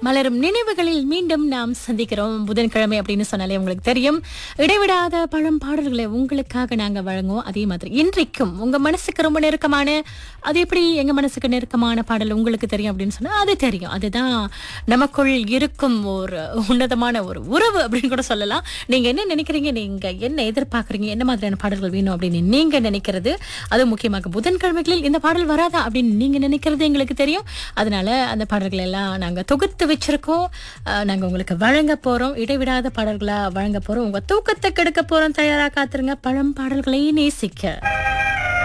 மலரும் நினைவுகளில் மீண்டும் நாம் சந்திக்கிறோம் புதன்கிழமை அப்படின்னு சொன்னாலே உங்களுக்கு தெரியும் இடைவிடாத பழம் பாடல்களை உங்களுக்காக நாங்க வழங்குவோம் அதே மாதிரி இன்றைக்கும் உங்க மனசுக்கு ரொம்ப நெருக்கமான அது எப்படி எங்க மனசுக்கு நெருக்கமான பாடல் உங்களுக்கு தெரியும் அப்படின்னு சொன்னா அது தெரியும் அதுதான் நமக்குள் இருக்கும் ஒரு உன்னதமான ஒரு உறவு அப்படின்னு கூட சொல்லலாம் நீங்க என்ன நினைக்கிறீங்க நீங்க என்ன எதிர்பார்க்கறீங்க என்ன மாதிரியான பாடல்கள் வேணும் அப்படின்னு நீங்க நினைக்கிறது அது முக்கியமாக புதன்கிழமைகளில் இந்த பாடல் வராதா அப்படின்னு நீங்க நினைக்கிறது எங்களுக்கு தெரியும் அதனால அந்த பாடல்கள் எல்லாம் நாங்க தொகுத்து வச்சிருக்கோம் அஹ், நாங்க உங்களுக்கு வழங்க போறோம் இடைவிடாத பாடல்களா வழங்க போறோம் உங்க தூக்கத்தை கெடுக்க போறோம் தயாரா காத்துருங்க பழம் பாடல்களை நேசிக்க